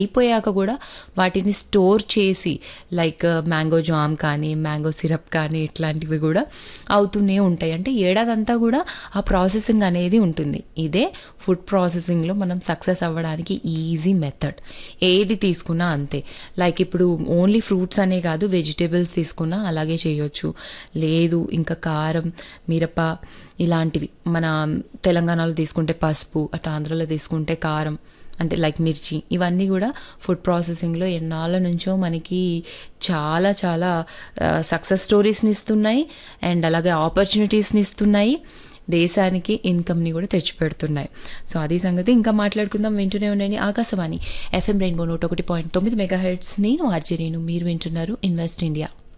అయిపోయాక కూడా వాటిని స్టోర్ చేసి లైక్ మ్యాంగో జామ్ కానీ మ్యాంగో సిరప్ కానీ ఇట్లాంటివి కూడా అవుతూనే ఉంటాయి అంటే ఏడాదంతా కూడా ఆ ప్రాసెసింగ్ అనేది ఉంటుంది ఇదే ఫుడ్ ప్రాసెసింగ్లో మనం సక్సెస్ అవ్వడానికి ఈజీ మెథడ్ ఏది తీసుకున్నా అంతే లైక్ ఇప్పుడు ఓన్లీ ఫ్రూట్స్ అనే కాదు వెజిటేబుల్స్ తీసుకున్నా అలాగే చేయొచ్చు లేదు ఇంకా కారం మిరప ఇలాంటివి మన తెలంగాణలో తీసుకుంటే పసుపు అటు ఆంధ్రలో తీసుకుంటే కారం అంటే లైక్ మిర్చి ఇవన్నీ కూడా ఫుడ్ ప్రాసెసింగ్లో ఎన్నాళ్ళ నుంచో మనకి చాలా చాలా సక్సెస్ స్టోరీస్ని ఇస్తున్నాయి అండ్ అలాగే ఆపర్చునిటీస్ని ఇస్తున్నాయి దేశానికి ఇన్కమ్ని కూడా తెచ్చిపెడుతున్నాయి సో అది సంగతి ఇంకా మాట్లాడుకుందాం వింటూనే ఉండండి ఆకాశవాణి ఎఫ్ఎం రెయిన్బో నూట ఒకటి పాయింట్ తొమ్మిది మెగా హెడ్స్ నేను ఆర్జే నేను మీరు వింటున్నారు ఇన్వెస్ట్ ఇండియా